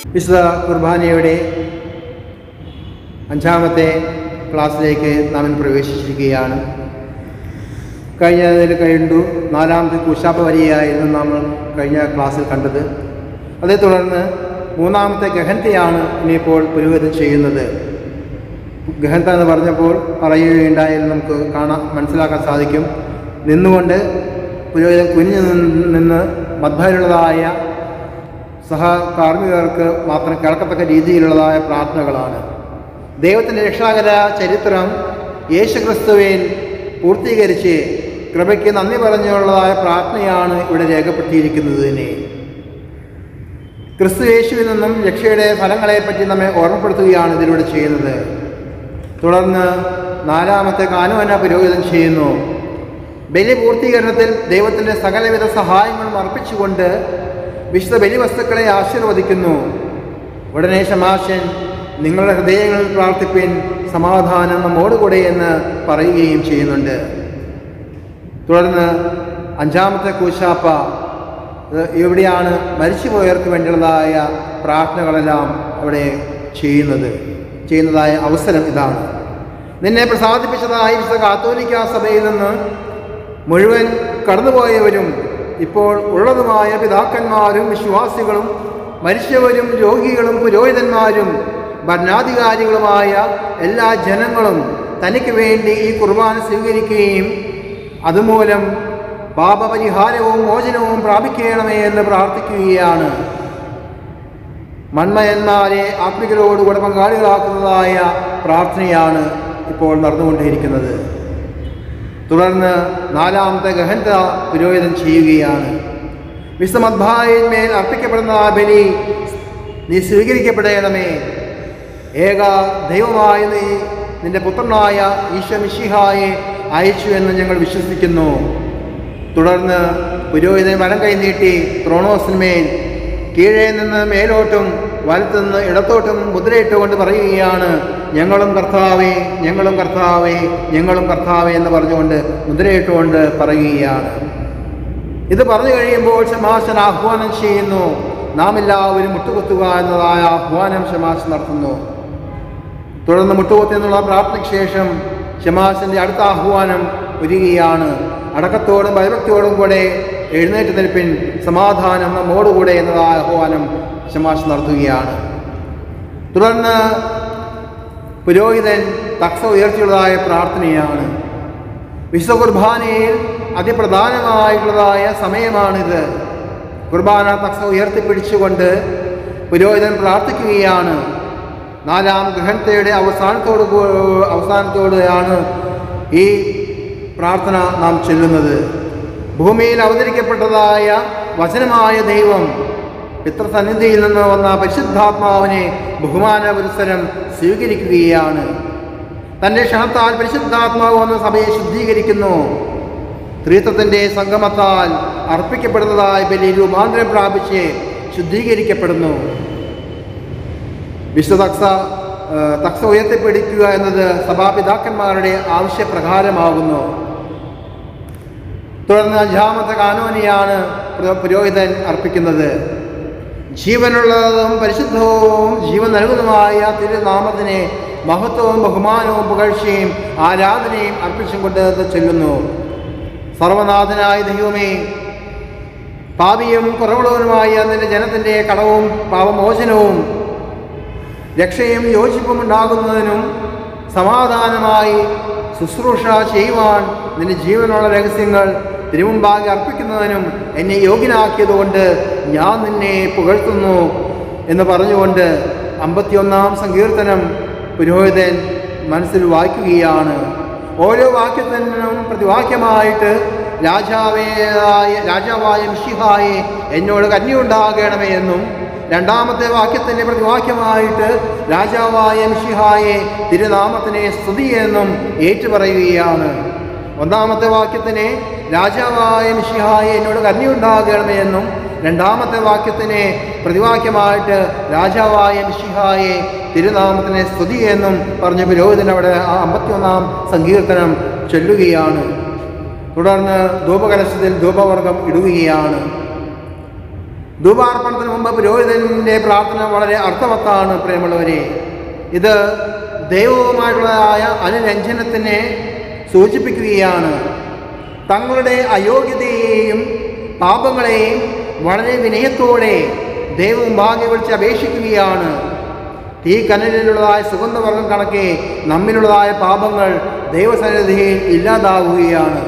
വിശുദ്ധ കുർബാനയുടെ അഞ്ചാമത്തെ ക്ലാസ്സിലേക്ക് നാം ഇന്ന് പ്രവേശിച്ചിരിക്കുകയാണ് കഴിഞ്ഞതിൽ കണ്ടു നാലാമത്തെ കുശാപ്പ വരികയായിരുന്നു നമ്മൾ കഴിഞ്ഞ ക്ലാസ്സിൽ കണ്ടത് അതേ തുടർന്ന് മൂന്നാമത്തെ ഗഹനത്തെയാണ് ഇനിയിപ്പോൾ പുരോഗതി ചെയ്യുന്നത് ഗഹനത എന്ന് പറഞ്ഞപ്പോൾ പറയുകയുണ്ടായാലും നമുക്ക് കാണാൻ മനസ്സിലാക്കാൻ സാധിക്കും നിന്നുകൊണ്ട് പുരോഹിതൻ കുനിഞ്ഞു നിന്ന് നിന്ന് മധ്യയിലുള്ളതായ സഹകാർമ്മികർക്ക് മാത്രം കേൾക്കത്തക്ക രീതിയിലുള്ളതായ പ്രാർത്ഥനകളാണ് ദൈവത്തിൻ്റെ രക്ഷാകര ചരിത്രം യേശുക്രിസ്തുവിൽ പൂർത്തീകരിച്ച് കൃപയ്ക്ക് നന്ദി പറഞ്ഞുള്ളതായ പ്രാർത്ഥനയാണ് ഇവിടെ രേഖപ്പെടുത്തിയിരിക്കുന്നത് തന്നെ ക്രിസ്തു യേശുവിൽ നിന്നും രക്ഷയുടെ ഫലങ്ങളെപ്പറ്റി നമ്മെ ഓർമ്മപ്പെടുത്തുകയാണ് ഇതിലൂടെ ചെയ്യുന്നത് തുടർന്ന് നാലാമത്തെ കാനുവന പുരോഹിതൻ ചെയ്യുന്നു ബലി പൂർത്തീകരണത്തിൽ ദൈവത്തിൻ്റെ സകലവിധ സഹായങ്ങളും അർപ്പിച്ചുകൊണ്ട് വിശുദ്ധ ബലിവസ്തുക്കളെ ആശീർവദിക്കുന്നു ഉടനെ ശമാശൻ നിങ്ങളുടെ ഹൃദയങ്ങളിൽ പ്രാർത്ഥിപ്പിൻ സമാധാനം നമ്മോടുകൂടെ എന്ന് പറയുകയും ചെയ്യുന്നുണ്ട് തുടർന്ന് അഞ്ചാമത്തെ കൂശാപ്പ ഇത് എവിടെയാണ് മരിച്ചുപോയവർക്ക് വേണ്ടിയുള്ളതായ പ്രാർത്ഥനകളെല്ലാം അവിടെ ചെയ്യുന്നത് ചെയ്യുന്നതായ അവസരം ഇതാണ് നിന്നെ പ്രസാദിപ്പിച്ചതായി വിശുദ്ധ കാത്തോലിക്ക സഭയിൽ നിന്ന് മുഴുവൻ കടന്നുപോയവരും ഇപ്പോൾ ഉള്ളതുമായ പിതാക്കന്മാരും വിശ്വാസികളും മരിച്ചവരും രോഗികളും പുരോഹിതന്മാരും ഭരണാധികാരികളുമായ എല്ലാ ജനങ്ങളും തനിക്ക് വേണ്ടി ഈ കുർബാന സ്വീകരിക്കുകയും അതുമൂലം പാപപരിഹാരവും മോചനവും പ്രാപിക്കണമേ എന്ന് പ്രാർത്ഥിക്കുകയാണ് മന്മയന്മാരെ ആത്മികരോടുകൂടെ പങ്കാളികളാക്കുന്നതായ പ്രാർത്ഥനയാണ് ഇപ്പോൾ നടന്നുകൊണ്ടിരിക്കുന്നത് തുടർന്ന് നാലാമത്തെ ഗഹനത പുരോഹിതൻ ചെയ്യുകയാണ് വിശ്വമദ്ഭായന്മേൽ അർപ്പിക്കപ്പെടുന്ന ആ ബലി നീ സ്വീകരിക്കപ്പെടണമേ ഏക ദൈവമായ നീ നിന്റെ പുത്രനായ ഈശ്വമിഷിഹായെ അയച്ചു എന്ന് ഞങ്ങൾ വിശ്വസിക്കുന്നു തുടർന്ന് പുരോഹിതൻ വലം കൈ നീട്ടി ത്രോണോസിന്മേൽ കീഴേ നിന്ന് മേലോട്ടും വലത്തുനിന്ന് ഇടത്തോട്ടും മുദ്രയിട്ടുകൊണ്ട് പറയുകയാണ് ഞങ്ങളും കർത്താവേ ഞങ്ങളും കർത്താവേ ഞങ്ങളും കർത്താവേ എന്ന് പറഞ്ഞുകൊണ്ട് മുദ്രയിട്ടുകൊണ്ട് പറയുകയാണ് ഇത് പറഞ്ഞു കഴിയുമ്പോൾ ശമാശൻ ആഹ്വാനം ചെയ്യുന്നു നാം എല്ലാവരും മുട്ടുകുത്തുക എന്നതായ ആഹ്വാനം ശമാശൻ നടത്തുന്നു തുടർന്ന് മുട്ടുകുത്തി എന്നുള്ള പ്രാർത്ഥനയ്ക്ക് ശേഷം ശമാശൻ്റെ അടുത്ത ആഹ്വാനം ഒരുങ്ങുകയാണ് അടക്കത്തോടും ഭയഭക്തിയോടും കൂടെ എഴുന്നേറ്റ് നിൽപ്പിൻ സമാധാനം നമ്മോടുകൂടെ എന്നതായ ആഹ്വാനം ശമാശ് നടത്തുകയാണ് തുടർന്ന് പുരോഹിതൻ തക്സ ഉയർത്തിയുള്ളതായ പ്രാർത്ഥനയാണ് വിശുദ്ധ കുർബാനയിൽ അതിപ്രധാനമായിട്ടുള്ളതായ സമയമാണിത് കുർബാന തക്സ ഉയർത്തിപ്പിടിച്ചുകൊണ്ട് പുരോഹിതൻ പ്രാർത്ഥിക്കുകയാണ് നാലാം ഗ്രഹണത്തയുടെ അവസാനത്തോട് കൂ- അവസാനത്തോടെയാണ് ഈ പ്രാർത്ഥന നാം ചൊല്ലുന്നത് ഭൂമിയിൽ അവതരിക്കപ്പെട്ടതായ വചനമായ ദൈവം പിതൃസന്നിധിയിൽ നിന്ന് വന്ന പരിശുദ്ധാത്മാവിനെ ബഹുമാന പുരസ്സരം സ്വീകരിക്കുകയാണ് തൻ്റെ ക്ഷണത്താൽ പരിശുദ്ധാത്മാവ് വന്ന സഭയെ ശുദ്ധീകരിക്കുന്നു ത്രിത്വത്തിൻ്റെ സംഗമത്താൽ അർപ്പിക്കപ്പെടുന്നതായ ബലി രൂപാന്തരം പ്രാപിച്ച് ശുദ്ധീകരിക്കപ്പെടുന്നു വിശുദ്ധ തക്സ ആ, തക്സ ഉയർത്തിപ്പിടിക്കുക എന്നത് സഭാപിതാക്കന്മാരുടെ ആവശ്യപ്രകാരമാകുന്നു തുടർന്ന് അഞ്ചാമത്തെ കാനോനിയാണ് പുരോ- പുരോഹിതൻ അർപ്പിക്കുന്നത് ജീവനുള്ളതും പരിശുദ്ധവും ജീവൻ നൽകുന്നതുമായ തിരുനാമത്തിനെ മഹത്വവും ബഹുമാനവും പുകഴ്ചയും ആരാധനയും അർപ്പിച്ചും കൊണ്ട് ഇത് ചൊല്ലുന്നു സർവനാഥനായ ദൈവമേ പാപിയും കുറവുള്ളവനുമായ നിന്റെ ജനത്തിൻ്റെ കടവും പാപമോചനവും രക്ഷയും യോജിപ്പും ഉണ്ടാകുന്നതിനും സമാധാനമായി ശുശ്രൂഷ ചെയ്യുവാൻ നിന്റെ ജീവനുള്ള രഹസ്യങ്ങൾ തിരുമുമ്പാകെ അർപ്പിക്കുന്നതിനും എന്നെ യോഗ്യനാക്കിയതുകൊണ്ട് ഞാൻ നിന്നെ പുകഴ്ത്തുന്നു എന്ന് പറഞ്ഞുകൊണ്ട് അമ്പത്തിയൊന്നാം സങ്കീർത്തനം പുരോഹിതൻ മനസ്സിൽ വായിക്കുകയാണ് ഓരോ വാക്യത്തിനും പ്രതിവാക്യമായിട്ട് രാജാവേതായ രാജാവായ മിഷിഹായെ എന്നോട് കന്യുണ്ടാകണമേ എന്നും രണ്ടാമത്തെ വാക്യത്തിൻ്റെ പ്രതിവാക്യമായിട്ട് രാജാവായ മിഷിഹായെ തിരുനാമത്തിനെ സ്തുതി എന്നും ഏറ്റുപറയുകയാണ് ഒന്നാമത്തെ വാക്യത്തിനെ രാജാവായ മിഷിഹായെ എന്നോട് കന്യുണ്ടാകണമേ എന്നും രണ്ടാമത്തെ വാക്യത്തിനെ പ്രതിവാക്യമായിട്ട് രാജാവായ മിഷിഹായെ തിരുനാമത്തിനെ സ്തുതി എന്നും പറഞ്ഞ പുരോഹിതൻ അവിടെ ആ അമ്പത്തിയൊന്നാം സങ്കീർത്തനം ചൊല്ലുകയാണ് തുടർന്ന് ധൂപകലശത്തിൽ ധൂപവർഗം ഇടുകയാണ് ധൂപാർപ്പണത്തിന് മുമ്പ് പുരോഹിതൻ്റെ പ്രാർത്ഥന വളരെ അർത്ഥവത്താണ് പ്രേമുള്ളവരെ ഇത് ദൈവവുമായിട്ടുള്ളതായ അനുരഞ്ജനത്തിനെ സൂചിപ്പിക്കുകയാണ് തങ്ങളുടെ അയോഗ്യതയെയും പാപങ്ങളെയും വളരെ വിനയത്തോടെ ദൈവം ഭാഗ്യ വിളിച്ച് അപേക്ഷിക്കുകയാണ് തീ കനലിലുള്ളതായ സുഗന്ധവർഗം കണക്കെ നമ്മിലുള്ളതായ പാപങ്ങൾ ദൈവസന്നിധിയിൽ ഇല്ലാതാവുകയാണ്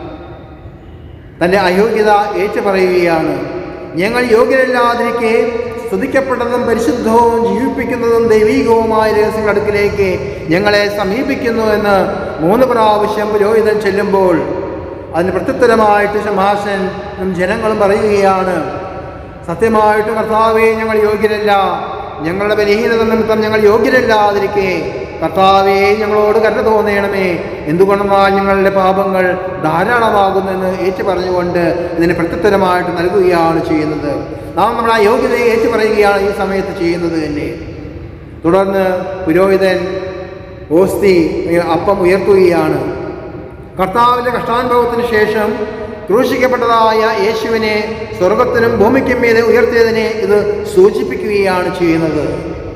തൻ്റെ അയോഗ്യത ഏറ്റുപറയുകയാണ് ഞങ്ങൾ യോഗ്യരല്ലാതിരിക്കെ സ്തുതിക്കപ്പെട്ടതും പരിശുദ്ധവും ജീവിപ്പിക്കുന്നതും ദൈവീകവുമായ രഹസ്യങ്ങളുടെ അടുക്കിലേക്ക് ഞങ്ങളെ സമീപിക്കുന്നു എന്ന് മൂന്ന് പ്രാവശ്യം പുരോഹിതൻ ചെല്ലുമ്പോൾ അതിന് പ്രത്യുത്തരമായിട്ട് ശമാശൻ ജനങ്ങളും പറയുകയാണ് സത്യമായിട്ടും കർത്താവെ ഞങ്ങൾ യോഗ്യരല്ല ഞങ്ങളുടെ ബലഹീനത നിമിത്തം ഞങ്ങൾ യോഗ്യരല്ലാതിരിക്കെ കർത്താവെ ഞങ്ങളോട് കരുണ തോന്നണമേ എന്തുകൊണ്ടെന്നാൽ ഞങ്ങളുടെ പാപങ്ങൾ ധാരാളമാകുന്നെന്ന് ഏറ്റു പറഞ്ഞുകൊണ്ട് ഇതിന് പ്രത്യുത്തരമായിട്ട് നൽകുകയാണ് ചെയ്യുന്നത് നാം നമ്മുടെ അയോഗ്യതയെ ഏറ്റു പറയുകയാണ് ഈ സമയത്ത് ചെയ്യുന്നത് തന്നെ തുടർന്ന് പുരോഹിതൻ ഓസ്തി അപ്പം ഉയർത്തുകയാണ് കർത്താവിൻ്റെ കഷ്ടാനുഭവത്തിന് ശേഷം ക്രൂശിക്കപ്പെട്ടതായ യേശുവിനെ സ്വർഗത്തിനും ഭൂമിക്കും മീതെ ഉയർത്തിയതിനെ ഇത് സൂചിപ്പിക്കുകയാണ് ചെയ്യുന്നത്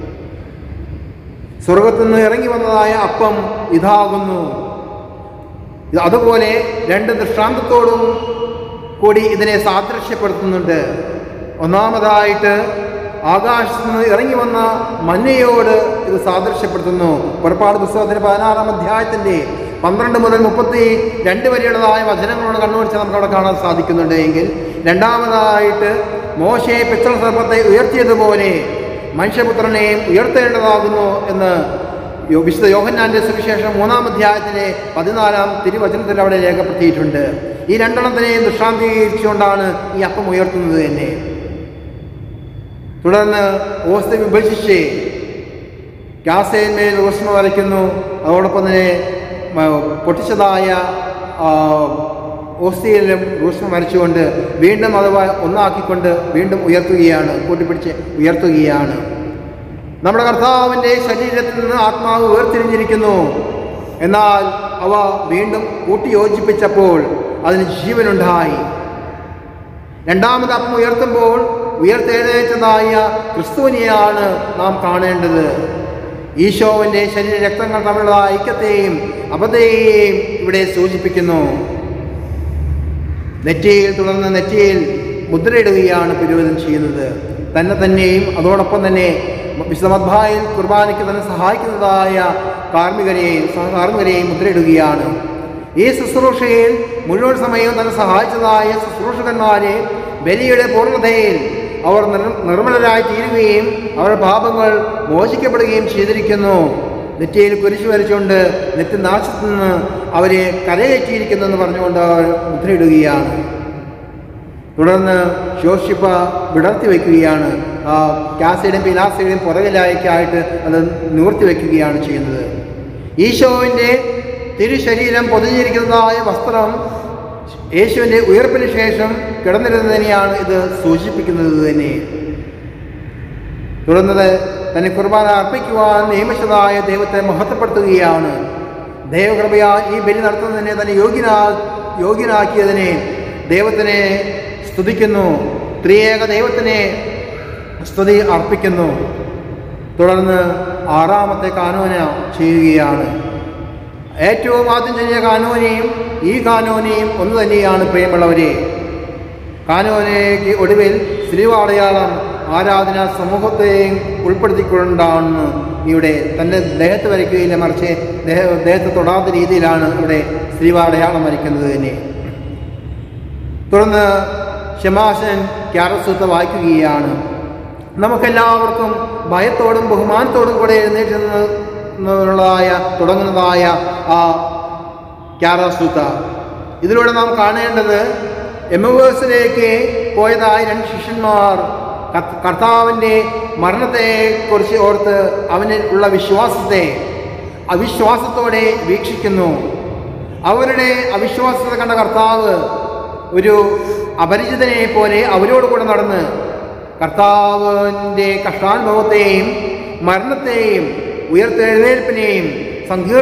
സ്വർഗത്തിൽ നിന്ന് ഇറങ്ങി വന്നതായ അപ്പം ഇതാകുന്നു ഇത് അതുപോലെ രണ്ട് ദൃഷ്ടാന്തത്തോടും കൂടി ഇതിനെ സാദൃശ്യപ്പെടുത്തുന്നുണ്ട് ഒന്നാമതായിട്ട് ആകാശത്ത് നിന്ന് ഇറങ്ങി വന്ന മഞ്ഞയോട് ഇത് സാദൃശ്യപ്പെടുത്തുന്നു പുറപ്പാട് പുസ്തകത്തിന്റെ പതിനാറാം അധ്യായത്തിന്റെ പന്ത്രണ്ട് മുതൽ മുപ്പത്തി രണ്ട് വരെയുള്ളതായ വചനങ്ങളോട് കണ്ണുപിടിച്ച് നമുക്ക് അവിടെ കാണാൻ സാധിക്കുന്നുണ്ട് എങ്കിൽ രണ്ടാമതായിട്ട് മോശയെ പിച്ചള സർപ്പത്തെ ഉയർത്തിയതുപോലെ മനുഷ്യപുത്രനെയും ഉയർത്തേണ്ടതാകുന്നു എന്ന് യോ- വിശുദ്ധ യോഹന്നാന്റെ സുവിശേഷം മൂന്നാം അധ്യായത്തിലെ പതിനാലാം തിരുവചനത്തിൽ അവിടെ രേഖപ്പെടുത്തിയിട്ടുണ്ട് ഈ രണ്ടെണ്ണത്തിനെയും ദൃഷ്ടാന്തീകരിച്ചുകൊണ്ടാണ് ഈ അപ്പം ഉയർത്തുന്നത് തന്നെ തുടർന്ന് ഓസ്തി വിഭജിച്ച് ക്യാസയിന്മേൽ റോഷ്മ വരയ്ക്കുന്നു അതോടൊപ്പം തന്നെ മ- പൊട്ടിച്ചതായ ആ, ഓസ്തിയിലും റൂഷ്മ വരച്ചുകൊണ്ട് വീണ്ടും അത് വ- ഒന്നാക്കിക്കൊണ്ട് വീണ്ടും ഉയർത്തുകയാണ് കൂട്ടിപ്പിടിച്ച് ഉയർത്തുകയാണ് നമ്മുടെ കർത്താവിൻ്റെ ശരീരത്തിൽ നിന്ന് ആത്മാവ് വേർതിരിഞ്ഞിരിക്കുന്നു എന്നാൽ അവ വീണ്ടും കൂട്ടിയോജിപ്പിച്ചപ്പോൾ അതിന് ജീവനുണ്ടായി രണ്ടാമത് അപ്പം ഉയർത്തുമ്പോൾ ഉയർത്തെഴുന്നേറ്റതായ ക്രിസ്തുവിനെയാണ് നാം കാണേണ്ടത് ഈശോവിൻ്റെ ശരീര രക്തങ്ങൾ തമ്മിലുള്ള ഐക്യത്തെയും അബദ്ധയെയും ഇവിടെ സൂചിപ്പിക്കുന്നു നെറ്റിയിൽ തുടർന്ന് നെറ്റിയിൽ മുദ്രയിടുകയാണ് പുരോഹിതൻ ചെയ്യുന്നത് തന്നെ തന്നെയും അതോടൊപ്പം തന്നെ വിശുദ്ധമദ്ഭായിൽ കുർബാനയ്ക്ക് തന്നെ സഹായിക്കുന്നതായ കാർമ്മികരെയും സഹകാർമ്മികരെയും മുദ്രയിടുകയാണ് ഈ ശുശ്രൂഷയിൽ മുഴുവൻ സമയവും തന്നെ സഹായിച്ചതായ ശുശ്രൂഷകന്മാരെ ബലിയുടെ പൂർണ്ണതയിൽ അവർ നിർ- നിർമ്മലരായി തീരുകയും അവരുടെ പാപങ്ങൾ മോചിക്കപ്പെടുകയും ചെയ്തിരിക്കുന്നു നെറ്റിയിൽ കുരിശ് വരച്ചുകൊണ്ട് നെറ്റി നാശത്തു നിന്ന് അവരെ കരകയറ്റിയിരിക്കുന്നു എന്ന് പറഞ്ഞുകൊണ്ട് അവർ മുദ്രയിടുകയാണ് തുടർന്ന് ശോഷിപ്പ വിടർത്തി വയ്ക്കുകയാണ് ആ ക്യാസയുടെയും പിലാസയുടെയും പുറകിലായിക്കായിട്ട് അത് നിവർത്തി വയ്ക്കുകയാണ് ചെയ്യുന്നത് ഈശോവിൻ്റെ തിരുശരീരം പൊതിഞ്ഞിരിക്കുന്നതായ വസ്ത്രം യേശുവിൻ്റെ ഉയർപ്പിന് ശേഷം കിടന്നിരുന്നതിനെയാണ് ഇത് സൂചിപ്പിക്കുന്നത് തന്നെ തുടർന്നത് തന്നെ കുർബാന അർപ്പിക്കുവാൻ നിയമിച്ചതായ ദൈവത്തെ മഹത്വപ്പെടുത്തുകയാണ് ദൈവകൃപയാൽ ഈ ബലി നടത്തുന്നതിനെ തന്നെ യോഗ്യനാ യോഗ്യനാക്കിയതിനെ ദൈവത്തിനെ സ്തുതിക്കുന്നു ത്രിയേക ദൈവത്തിനെ സ്തുതി അർപ്പിക്കുന്നു തുടർന്ന് ആറാമത്തെ കാനോന ചെയ്യുകയാണ് ഏറ്റവും ആദ്യം ചെയ്ത കാനോനെയും ഈ കാനോനെയും ഒന്ന് തന്നെയാണ് പ്രിയമുള്ളവരെ കാനോനയ്ക്ക് ഒടുവിൽ ശ്രീവാടയാളം ആരാധന സമൂഹത്തെയും ഉൾപ്പെടുത്തിക്കൊണ്ടാണ് ഇവിടെ തൻ്റെ ദേഹത്ത് വരയ്ക്കുകയില്ല മറിച്ച് ദേഹ ദേഹത്ത് തൊടാത്ത രീതിയിലാണ് ഇവിടെ ശ്രീവാടയാളം വരയ്ക്കുന്നത് തന്നെ തുടർന്ന് ഷമാശൻ ക്യാരസൂത്ത വായിക്കുകയാണ് നമുക്കെല്ലാവർക്കും ഭയത്തോടും ബഹുമാനത്തോടും കൂടെ എഴുന്നേറ്റുന്നതായ തുടങ്ങുന്നതായ ആ ക്യാരസൂത്ത ഇതിലൂടെ നാം കാണേണ്ടത് എമവേഴ്സിലേക്ക് പോയതായ രണ്ട് ശിഷ്യന്മാർ കർത്ത- കർത്താവിൻ്റെ മരണത്തെക്കുറിച്ച് ഓർത്ത് അവനിൽ ഉള്ള വിശ്വാസത്തെ അവിശ്വാസത്തോടെ വീക്ഷിക്കുന്നു അവരുടെ അവിശ്വാസത കണ്ട കർത്താവ് ഒരു അപരിചിതനെ പോലെ അവരോട് കൂടെ നടന്ന് കർത്താവിൻ്റെ കഷ്ടാനുഭവത്തെയും മരണത്തെയും ഉയർത്തെഴുന്നേൽപ്പിനെയും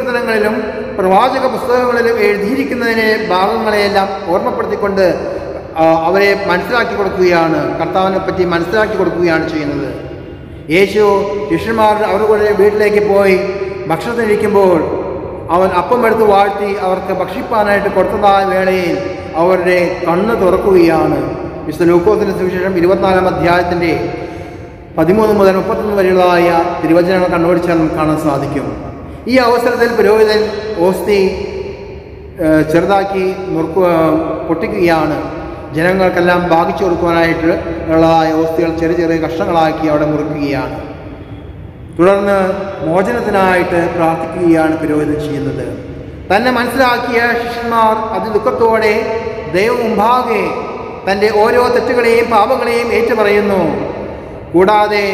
സങ്കീർത്തനങ്ങളിലും പ്രവാചക പുസ്തകങ്ങളിലും എഴുതിയിരിക്കുന്നതിനെ ഭാഗങ്ങളെയെല്ലാം ഓർമ്മപ്പെടുത്തിക്കൊണ്ട് ആ, അവരെ മനസ്സിലാക്കി കൊടുക്കുകയാണ് കർത്താവിനെ പറ്റി മനസ്സിലാക്കി കൊടുക്കുകയാണ് ചെയ്യുന്നത് യേശു ശിഷ്യന്മാർ അവരുടെ വീട്ടിലേക്ക് പോയി ഭക്ഷണത്തിനിരിക്കുമ്പോൾ അവൻ അപ്പം എടുത്ത് വാഴ്ത്തി അവർക്ക് ഭക്ഷിപ്പാനായിട്ട് കൊടുത്തതായ വേളയിൽ അവരുടെ കണ്ണ് തുറക്കുകയാണ് വിശുദ്ധ ലൂക്കോസിൻ്റെ സുവിശേഷം ഇരുപത്തിനാലാം അധ്യായത്തിൻ്റെ പതിമൂന്ന് മുതൽ മുപ്പത്തൊന്ന് വരെയുള്ളതായ തിരുവചനങ്ങൾ കണ്ണോടിച്ചാൽ നമുക്ക് കാണാൻ സാധിക്കും ഈ അവസരത്തിൽ പുരോഹിതൻ ഓസ്തി ഏഹ്, ചെറുതാക്കി നുറുക്കു പൊട്ടിക്കുകയാണ് ജനങ്ങൾക്കെല്ലാം ഭാഗിച്ചു കൊടുക്കുവാനായിട്ട് ഉള്ളതായ ഓസ്തികൾ ചെറിയ ചെറിയ കഷ്ണങ്ങളാക്കി അവിടെ മുറിക്കുകയാണ് തുടർന്ന് മോചനത്തിനായിട്ട് പ്രാർത്ഥിക്കുകയാണ് പുരോഹിതൻ ചെയ്യുന്നത് തന്നെ മനസ്സിലാക്കിയ ശിഷ്യന്മാർ അതിദുഃഖത്തോടെ ദൈവം മുമ്പാകെ തൻ്റെ ഓരോ തെറ്റുകളെയും പാപങ്ങളെയും ഏറ്റുപറയുന്നു കൂടാതെ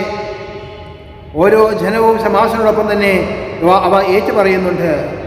ഓരോ ജനവും ശമാശനോടൊപ്പം തന്നെ അവ അവ ഏറ്റുപറയുന്നുണ്ട്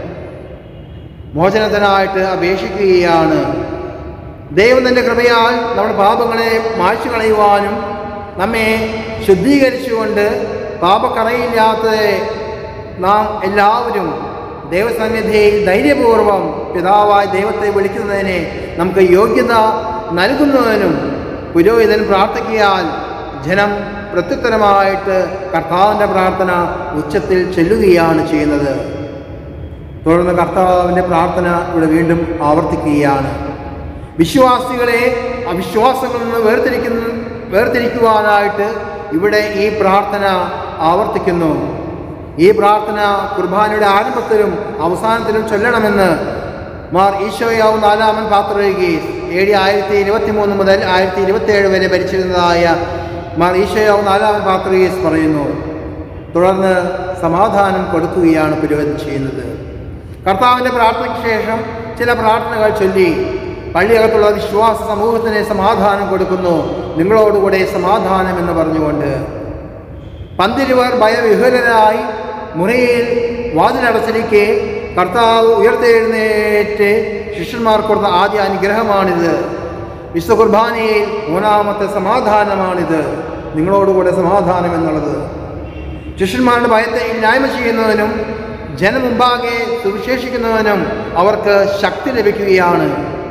മോചനത്തിനായിട്ട് അപേക്ഷിക്കുകയാണ് ദൈവം തൻ്റെ കൃപയാൽ നമ്മുടെ പാപങ്ങളെ മായ്ച്ചു കളയുവാനും നമ്മെ ശുദ്ധീകരിച്ചുകൊണ്ട് പാപക്കറയില്ലാത്ത നാം എല്ലാവരും ദൈവസന്നിധിയിൽ ധൈര്യപൂർവം പിതാവായ ദൈവത്തെ വിളിക്കുന്നതിനെ നമുക്ക് യോഗ്യത നൽകുന്നതിനും പുരോഹിതൻ പ്രാർത്ഥിക്കയാൽ ജനം പ്രത്യുത്തരമായിട്ട് കർത്താവിൻ്റെ പ്രാർത്ഥന ഉച്ചത്തിൽ ചെല്ലുകയാണ് ചെയ്യുന്നത് തുടർന്ന് കർത്താവിൻ്റെ പ്രാർത്ഥന ഇവിടെ വീണ്ടും ആവർത്തിക്കുകയാണ് വിശ്വാസികളെ അവിശ്വാസങ്ങളിൽ നിന്ന് വേർതിരിക്കുന്ന വേർതിരിക്കുവാനായിട്ട് ഇവിടെ ഈ പ്രാർത്ഥന ആവർത്തിക്കുന്നു ഈ പ്രാർത്ഥന കുർബാനയുടെ ആരംഭത്തിലും അവസാനത്തിലും ചൊല്ലണമെന്ന് മാർ ഈശോയാവ് നാലാമൻ പാത്രയുകയും എ ഡി ആയിരത്തി ഇരുപത്തി മൂന്ന് മുതൽ ആയിരത്തി ഇരുപത്തി ഏഴ് വരെ ഭരിച്ചിരുന്നതായ മാർ ഈശോയാവ് നാലാമൻ പാത്രയുകീസ് പറയുന്നു തുടർന്ന് സമാധാനം കൊടുക്കുകയാണ് പുരോഹിതൻ ചെയ്യുന്നത് കർത്താവിൻ്റെ പ്രാർത്ഥനയ്ക്ക് ശേഷം ചില പ്രാർത്ഥനകൾ ചൊല്ലി പള്ളിയകത്തുള്ള വിശ്വാസ സമൂഹത്തിന് സമാധാനം കൊടുക്കുന്നു നിങ്ങളോടുകൂടെ സമാധാനം എന്ന് പറഞ്ഞുകൊണ്ട് പന്തിരുവർ ഭയവിഹുലരായി മുറിയിൽ വാതിലടച്ചിരിക്കെ കർത്താവ് ഉയർത്തെഴുന്നേറ്റ് ശിഷ്യന്മാർക്ക് കൊടുത്ത ആദ്യ അനുഗ്രഹമാണിത് വിശ്വ കുർബാനയിൽ മൂന്നാമത്തെ സമാധാനമാണിത് നിങ്ങളോടുകൂടെ സമാധാനം എന്നുള്ളത് ശിഷ്യന്മാരുടെ ഭയത്തെ ഇല്ലായ്മ ചെയ്യുന്നതിനും ജനമുമ്പാകെ സുവിശേഷിക്കുന്നതിനും അവർക്ക് ശക്തി ലഭിക്കുകയാണ്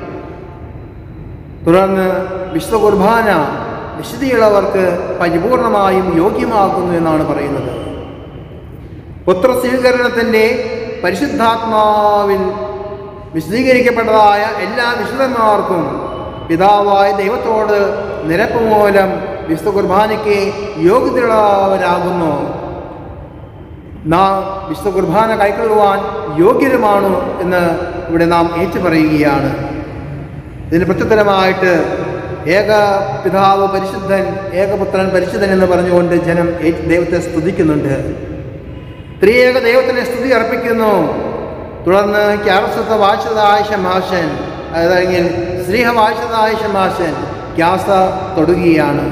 തുടർന്ന് വിശുദ്ധ കുർബാന വിശുദ്ധിയുള്ളവർക്ക് പരിപൂർണമായും യോഗ്യമാക്കുന്നു എന്നാണ് പറയുന്നത് പുത്രസ്വീകരണത്തിൻ്റെ പരിശുദ്ധാത്മാവിൽ വിശദീകരിക്കപ്പെട്ടതായ എല്ലാ വിശുദ്ധന്മാർക്കും പിതാവായ ദൈവത്തോട് നിരപ്പ് മൂലം വിശുദ്ധ കുർബാനയ്ക്ക് യോഗ്യതയുള്ളവരാകുന്നു നാം വിശുദ്ധ കുർബാന കൈക്കൊള്ളുവാൻ യോഗ്യരുമാണോ എന്ന് ഇവിടെ നാം ഏറ്റുപറയുകയാണ് ഇതിന് പ്രത്യുത്തരമായിട്ട് ഏക പിതാവ് പരിശുദ്ധൻ ഏകപുത്രൻ പരിശുദ്ധൻ എന്ന് പറഞ്ഞുകൊണ്ട് ജനം ഏ- ദൈവത്തെ സ്തുതിക്കുന്നുണ്ട് ത്രിയേക ദൈവത്തിന് സ്തുതി അർപ്പിക്കുന്നു തുടർന്ന് ക്യാറസ്വത്ത വാഴ്ചതായ ശമാശൻ അല്ലെങ്കിൽ ശ്രീഹ വാഴ്ചതായ ശമാശൻ ക്യാസ തൊടുകയാണ്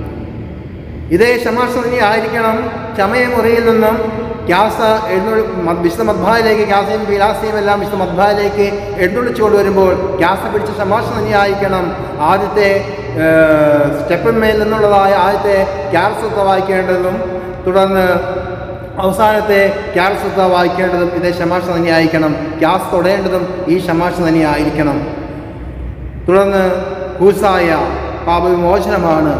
ഇതേ ശമാശനി ആയിരിക്കണം ചമയമുറിയിൽ നിന്നും ക്യാസ എഴുന്നള്ളി മ- വിശുദ്ധ മദ്ഭായിലേക്ക് ക്യാസയും പീലാസയും എല്ലാം വിശുദ്ധ മദ്ഭായിലേക്ക് എഴുന്നള്ളിച്ചു കൊണ്ടുവരുമ്പോൾ ക്യാസ പിടിച്ച ശമാശനി ആയിരിക്കണം ആദ്യത്തെ സ്റ്റെപ്പിന്മേൽ നിന്നുള്ളതായ ആദ്യത്തെ ക്യാരസ്വത്ത വായിക്കേണ്ടതും തുടർന്ന് അവസാനത്തെ ക്യാരസ്വത്ത വായിക്കേണ്ടതും ഇതേ ശമാശ തന്നെ ആയിരിക്കണം ക്യാസ് തൊടേണ്ടതും ഈ ശമാശ തന്നെ ആയിരിക്കണം തുടർന്ന് ഹൂസായ പാപവിമോചനമാണ്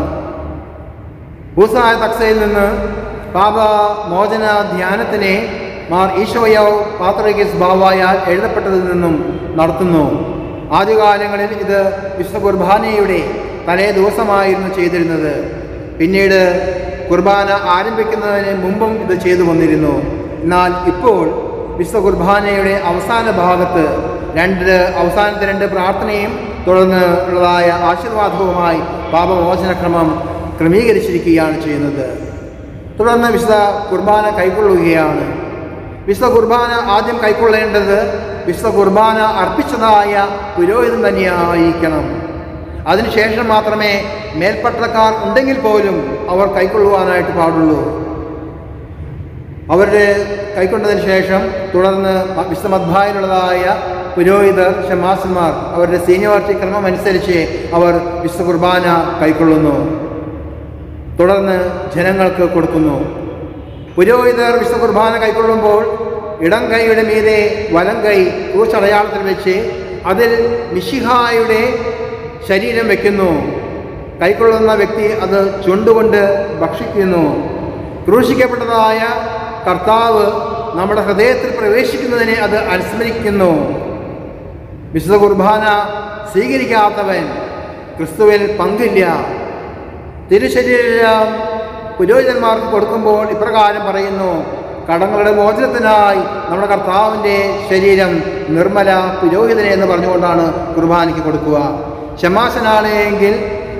ഹൂസായ തക്സയിൽ നിന്ന് പാപമോചന ധ്യാനത്തിനെ മാർ ഈശോയോ പാത്രകിസ് ബാവായാൽ എഴുതപ്പെട്ടതിൽ നിന്നും നടത്തുന്നു ആദ്യകാലങ്ങളിൽ ഇത് വിശുദ്ധ കുർബാനയുടെ തലേ ദിവസമായിരുന്നു ചെയ്തിരുന്നത് പിന്നീട് കുർബാന ആരംഭിക്കുന്നതിന് മുമ്പും ഇത് ചെയ്തു വന്നിരുന്നു എന്നാൽ ഇപ്പോൾ വിശുദ്ധ കുർബാനയുടെ അവസാന ഭാഗത്ത് രണ്ട് അവസാനത്തെ രണ്ട് പ്രാർത്ഥനയും തുടർന്ന് ഉള്ളതായ ആശീർവാദവുമായി പാപമോചനക്രമം ക്രമീകരിച്ചിരിക്കുകയാണ് ചെയ്യുന്നത് തുടർന്ന് വിശുദ്ധ കുർബാന കൈക്കൊള്ളുകയാണ് വിശുദ്ധ കുർബാന ആദ്യം കൈക്കൊള്ളേണ്ടത് വിശുദ്ധ കുർബാന അർപ്പിച്ചതായ പുരോഹിതൻ തന്നെയായിരിക്കണം അതിനുശേഷം മാത്രമേ മേൽപ്പട്ടക്കാർ ഉണ്ടെങ്കിൽ പോലും അവർ കൈക്കൊള്ളുവാനായിട്ട് പാടുള്ളൂ അവരുടെ കൈക്കൊണ്ടതിന് ശേഷം തുടർന്ന് വിശുദ്ധ മദ്ഭായിലുള്ളതായ പുരോഹിതർ ഷമാസന്മാർ അവരുടെ സീനിയോറിറ്റി ക്രമം അനുസരിച്ച് അവർ വിശുദ്ധ കുർബാന കൈക്കൊള്ളുന്നു തുടർന്ന് ജനങ്ങൾക്ക് കൊടുക്കുന്നു പുരോഹിതർ വിശുദ്ധ കുർബാന കൈക്കൊള്ളുമ്പോൾ ഇടം കൈയുടെ മീതെ വലം കൈ ക്രൂശടയാളത്തിൽ വെച്ച് അതിൽ മിഷിഹായുടെ ശരീരം വയ്ക്കുന്നു കൈക്കൊള്ളുന്ന വ്യക്തി അത് ചുണ്ടുകൊണ്ട് ഭക്ഷിക്കുന്നു ക്രൂശിക്കപ്പെട്ടതായ കർത്താവ് നമ്മുടെ ഹൃദയത്തിൽ പ്രവേശിക്കുന്നതിനെ അത് അനുസ്മരിക്കുന്നു വിശുദ്ധ കുർബാന സ്വീകരിക്കാത്തവൻ ക്രിസ്തുവിൽ പങ്കില്ല തിരുശരീരം പുരോഹിതന്മാർക്ക് കൊടുക്കുമ്പോൾ ഇപ്രകാരം പറയുന്നു കടങ്ങളുടെ മോചനത്തിനായി നമ്മുടെ കർത്താവിൻ്റെ ശരീരം നിർമ്മല പുരോഹിതനെ എന്ന് പറഞ്ഞുകൊണ്ടാണ് കുർബാനയ്ക്ക് കൊടുക്കുക ക്ഷമാസനാണ് എങ്കിൽ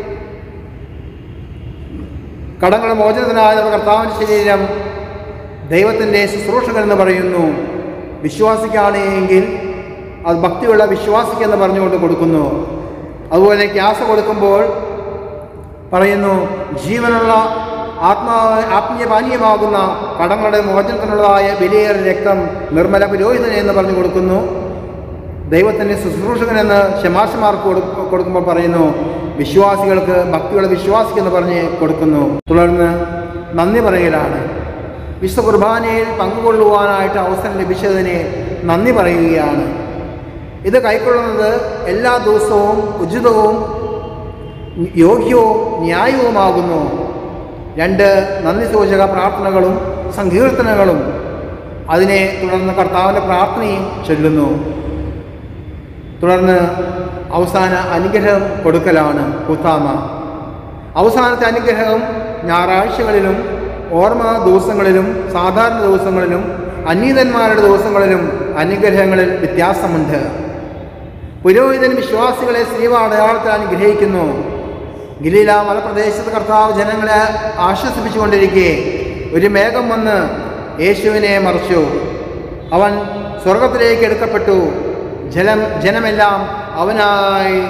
കടങ്ങളുടെ മോചനത്തിനായി നമ്മുടെ കർത്താവിൻ്റെ ശരീരം ദൈവത്തിൻ്റെ ശുശ്രൂഷകൻ എന്ന് പറയുന്നു വിശ്വാസിക്കാണ് എങ്കിൽ അത് ഭക്തിയുള്ള വിശ്വാസിക്ക് എന്ന് പറഞ്ഞുകൊണ്ട് കൊടുക്കുന്നു അതുപോലെ ക്യാസ് കൊടുക്കുമ്പോൾ പറയുന്നു ജീവനുള്ള ആത്മാ ആത്മീയ പാനീയമാകുന്ന കടങ്ങളുടെ മോചനത്തിനുള്ളതായ വിലയേറെ രക്തം നിർമ്മല പുരോഹിതനെ എന്ന് പറഞ്ഞു കൊടുക്കുന്നു ദൈവത്തിൻ്റെ ശുശ്രൂഷകനെന്ന് ശമാശമാർക്ക് കൊടു കൊടുക്കുമ്പോൾ പറയുന്നു വിശ്വാസികൾക്ക് ഭക്തിയുള്ള വിശ്വാസിക്ക് എന്ന് പറഞ്ഞ് കൊടുക്കുന്നു തുടർന്ന് നന്ദി പറയലാണ് വിശുദ്ധ കുർബാനയിൽ പങ്കുകൊള്ളുവാനായിട്ട് അവസരം ലഭിച്ചതിന് നന്ദി പറയുകയാണ് ഇത് കൈക്കൊള്ളുന്നത് എല്ലാ ദിവസവും ഉചിതവും യോഗ്യവും ന്യായവുമാകുന്നു രണ്ട് നന്ദി സൂചക പ്രാർത്ഥനകളും സങ്കീർത്തനങ്ങളും അതിനെ തുടർന്ന് കർത്താവിൻ്റെ പ്രാർത്ഥനയും ചൊല്ലുന്നു തുടർന്ന് അവസാന അനുഗ്രഹം കൊടുക്കലാണ് കുത്താമ അവസാനത്തെ അനുഗ്രഹം ഞായറാഴ്ചകളിലും ഓർമ്മ ദിവസങ്ങളിലും സാധാരണ ദിവസങ്ങളിലും അന്യതന്മാരുടെ ദിവസങ്ങളിലും അനുഗ്രഹങ്ങളിൽ വ്യത്യാസമുണ്ട് പുരോഹിതൻ വിശ്വാസികളെ സ്ത്രീവ അടയാളത്തിൽ അനുഗ്രഹിക്കുന്നു ഗലീല മലപ്രദേശത്ത് കർത്താവ് ജനങ്ങളെ ആശ്വസിപ്പിച്ചുകൊണ്ടിരിക്കെ ഒരു മേഘം വന്ന് യേശുവിനെ മറിച്ചു അവൻ സ്വർഗത്തിലേക്ക് എടുക്കപ്പെട്ടു ജലം ജനമെല്ലാം അവനായി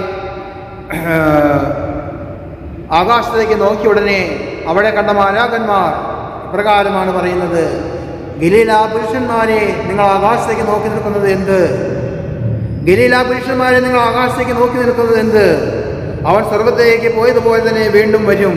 ആകാശത്തേക്ക് നോക്കിയ ഉടനെ അവിടെ കണ്ട മാലാകന്മാർ ഇപ്രകാരമാണ് പറയുന്നത് ഗലീല പുരുഷന്മാരെ നിങ്ങൾ ആകാശത്തേക്ക് നോക്കി നിൽക്കുന്നത് എന്ത് ഗലീല പുരുഷന്മാരെ നിങ്ങൾ ആകാശത്തേക്ക് നോക്കി നിൽക്കുന്നത് എന്ത് അവൻ സ്വർഗത്തിലേക്ക് പോയതുപോലെ തന്നെ വീണ്ടും വരും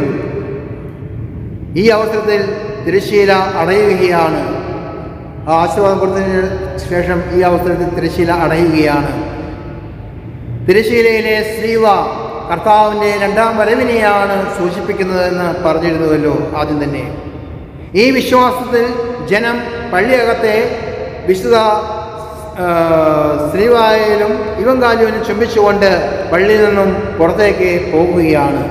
ഈ അവസരത്തിൽ തിരശ്ശീല അടയുകയാണ് ആ ആശീർവാദം കൊടുത്തതിന് ശേഷം ഈ അവസരത്തിൽ തിരശ്ശീല അടയുകയാണ് തിരശ്ശീലയിലെ ശ്രീവ കർത്താവിൻ്റെ രണ്ടാം വരവിനെയാണ് സൂചിപ്പിക്കുന്നതെന്ന് പറഞ്ഞിരുന്നുവല്ലോ ആദ്യം തന്നെ ഈ വിശ്വാസത്തിൽ ജനം പള്ളിയകത്തെ വിശുദ്ധ ആ, ശ്രീവായയിലും ഇവങ്കാലുവിനും ചുംബിച്ചുകൊണ്ട് പള്ളിയിൽ നിന്നും പുറത്തേക്ക് പോകുകയാണ്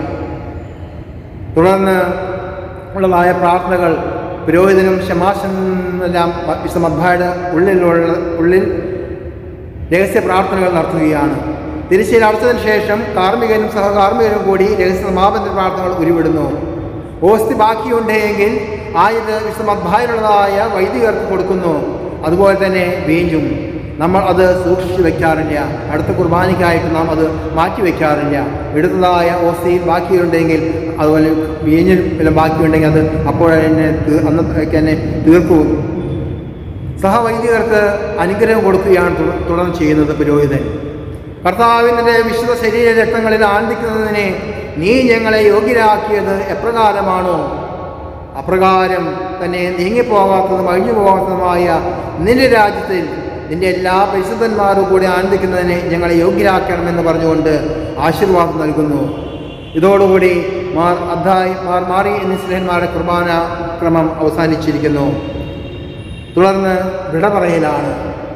തുടർന്ന് ഉള്ളതായ പ്രാർത്ഥനകൾ പുരോഹിതനും ശമാശനെല്ലാം വിശുദ്ധ മദ്ഭായുടെ ഉള്ളിലുള്ള ഉള്ളിൽ രഹസ്യ പ്രാർത്ഥനകൾ നടത്തുകയാണ് തിരിച്ചിൽ അടച്ചതിന് ശേഷം കാർമ്മികനും സഹകാർമ്മികനും കൂടി രഹസ്യ സമാപന പ്രാർത്ഥനകൾ ഉരുവിടുന്നു ഓസ്തി ബാക്കിയുണ്ടെങ്കിൽ ആയത് വിശുദ്ധ മദ്ഭായിലുള്ളതായ വൈദികർക്ക് കൊടുക്കുന്നു അതുപോലെ തന്നെ വീഞ്ഞും നമ്മൾ അത് സൂക്ഷിച്ചു വെക്കാറില്ല അടുത്ത കുർബാനയ്ക്കായിട്ട് നാം അത് മാറ്റി വെക്കാറില്ല എടുത്തതായ ഓസ്തിയിൽ ബാക്കിയുണ്ടെങ്കിൽ അതുപോലെ വീഞ്ഞിൽ വല്ലതും ബാക്കിയുണ്ടെങ്കിൽ അത് അപ്പോഴന്നെ തീ- അന്നത്തേക്ക് തന്നെ തീർക്കും സഹവൈദികർക്ക് അനുഗ്രഹം കൊടുക്കുകയാണ് തുട- തുടർന്ന് ചെയ്യുന്നത് പുരോഹിതൻ കർത്താവിൻ്റെ വിശുദ്ധ ശരീര രക്തങ്ങളിൽ ആനന്ദിക്കുന്നതിനെ നീ ഞങ്ങളെ യോഗ്യരാക്കിയത് എപ്രകാരമാണോ അപ്രകാരം തന്നെ നീങ്ങിപ്പോകാത്തതും അഴിഞ്ഞു പോകാത്തതുമായ നിന്റെ രാജ്യത്തിൽ നിന്റെ എല്ലാ പരിശുദ്ധന്മാരും കൂടി ആനന്ദിക്കുന്നതിനെ ഞങ്ങളെ യോഗ്യരാക്കണമെന്ന് പറഞ്ഞുകൊണ്ട് ആശീർവാദം നൽകുന്നു ഇതോടുകൂടി മാർ അദ്ധായി മാർ മാറി എന്നീ സ്നേഹന്മാരുടെ കുർബാന ക്രമം അവസാനിച്ചിരിക്കുന്നു തുടർന്ന് വിട പറയലാണ്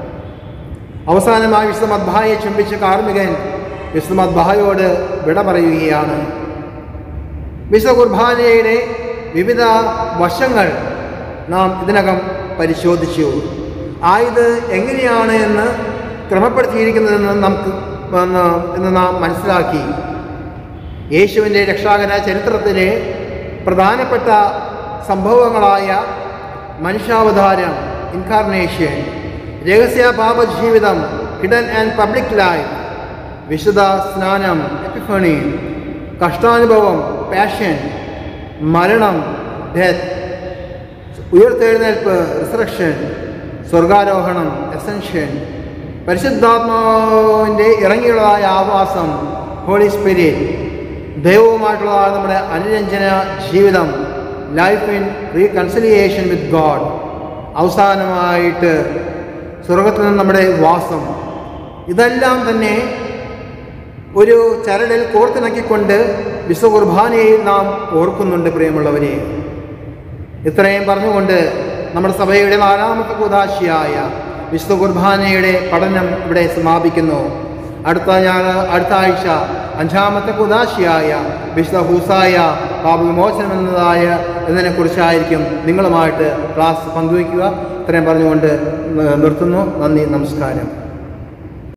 അവസാനമായി വിശുദ്ധ മദ്ഭായെ ചുംബിച്ച കാർമികൻ വിശുദ്ധ മദ്ഭായോട് വിട പറയുകയാണ് വിശുദ്ധ കുർബാനയുടെ വിവിധ വശങ്ങൾ നാം ഇതിനകം പരിശോധിച്ചു ആയത് എങ്ങനെയാണ് എന്ന് ക്രമപ്പെടുത്തിയിരിക്കുന്നതെന്ന് നമുക്ക് എന്ന് എന്ന് നാം മനസ്സിലാക്കി യേശുവിൻ്റെ രക്ഷാകര ചരിത്രത്തിലെ പ്രധാനപ്പെട്ട സംഭവങ്ങളായ മനുഷ്യാവതാരം ഇൻകാർണേഷൻ രഹസ്യ പാപ ജീവിതം ഹിഡൻ ആൻഡ് പബ്ലിക് ലൈഫ് വിശുദ്ധ സ്നാനം എപ്പിഫണി കഷ്ടാനുഭവം പാഷൻ മരണം ഡെത്ത് ഉയർത്തെഴുന്നേൽപ്പ് റിസറക്ഷൻ സ്വർഗാരോഹണം എസൻഷ്യൻ പരിശുദ്ധാത്മാവിൻ്റെ ഇറങ്ങിയുള്ളതായ ആവാസം ഹോളി സ്പിരിറ്റ് ദൈവവുമായിട്ടുള്ളതായ നമ്മുടെ അനുരഞ്ജന ജീവിതം life in reconciliation with God അവസാനമായിട്ട് സ്വർഗത്തിൽ നിന്ന് നമ്മുടെ വാസം ഇതെല്ലാം തന്നെ ഒരു ചരടിൽ കോർത്തിണക്കിക്കൊണ്ട് വിശ്വകുർബാനയിൽ നാം ഓർക്കുന്നുണ്ട് പ്രിയമുള്ളവരെ ഇത്രയും പറഞ്ഞുകൊണ്ട് നമ്മുടെ സഭയുടെ നാലാമത്തെ കുദാശിയായ വിശുദ്ധ കുർബാനയുടെ പഠനം ഇവിടെ സമാപിക്കുന്നു അടുത്ത ഞാൻ അടുത്ത ആഴ്ച അഞ്ചാമത്തെ കുദാശിയായ വിശുദ്ധ ഹൂസായ പാപവിമോചനം എന്നതായ എന്നതിനെക്കുറിച്ചായിരിക്കും നിങ്ങളുമായിട്ട് ക്ലാസ് പങ്കുവയ്ക്കുക ഇത്രയും പറഞ്ഞുകൊണ്ട് നിർത്തുന്നു നന്ദി നമസ്കാരം